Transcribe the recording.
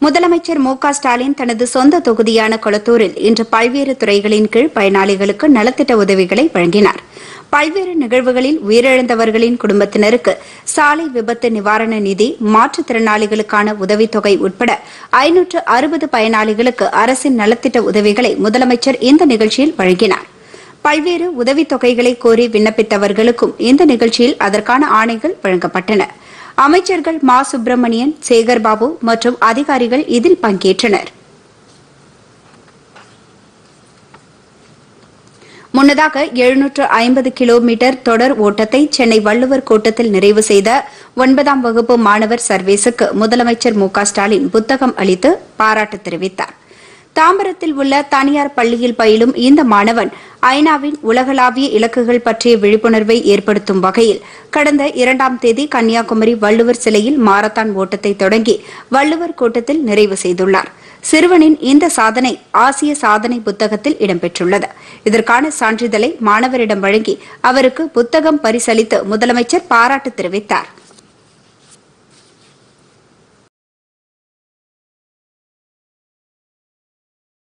முதலமைச்சர் மு க ஸ்டாலின் தனது சொந்த தொகுதியான கொளத்தூரில் இன்று பல்வேறு துறைகளின் கீழ் பயனாளிகளுக்கு நலத்திட்ட உதவிகளை வழங்கினார் பல்வேறு நிகழ்வுகளில் உயிரிழந்தவர்களின் குடும்பத்தினருக்கு சாலை விபத்து நிவாரண நிதி மாற்றுத்திறனாளிகளுக்கான உதவித்தொகை உட்பட ஐநூற்று அறுபது பயனாளிகளுக்கு அரசின் நலத்திட்ட உதவிகளை முதலமைச்சர் இந்த நிகழ்ச்சியில் வழங்கினார் பல்வேறு உதவித்தொகைகளை கோரி விண்ணப்பித்தவர்களுக்கும் இந்த நிகழ்ச்சியில் அதற்கான ஆணைகள் வழங்கப்பட்டன அமைச்சர்கள் மா சுப்பிரமணியன் சேகர்பாபு மற்றும் அதிகாரிகள் இதில் பங்கேற்றனர் முன்னதாக எழுநூற்று ஐம்பது கிலோமீட்டர் தொடர் ஓட்டத்தை சென்னை வள்ளுவர் கோட்டத்தில் நிறைவு செய்த ஒன்பதாம் வகுப்பு மாணவர் சர்வீஸுக்கு முதலமைச்சர் மு க ஸ்டாலின் புத்தகம் அளித்து பாராட்டு தெரிவித்தார் தாம்பரத்தில் உள்ள தனியார் பள்ளியில் பயிலும் இந்த மாணவன் ஐநாவின் உலகளாவிய இலக்குகள் பற்றிய விழிப்புணர்வை ஏற்படுத்தும் வகையில் கடந்த இரண்டாம் தேதி கன்னியாகுமரி வள்ளுவர் சிலையில் மாரத்தான் ஓட்டத்தை தொடங்கி வள்ளுவர் கோட்டத்தில் நிறைவு செய்துள்ளார் சிறுவனின் இந்த சாதனை ஆசிய சாதனை புத்தகத்தில் இடம்பெற்றுள்ளது இதற்கான சான்றிதழை மாணவரிடம் வழங்கி அவருக்கு புத்தகம் பரிசளித்து முதலமைச்சர் பாராட்டு தெரிவித்தாா்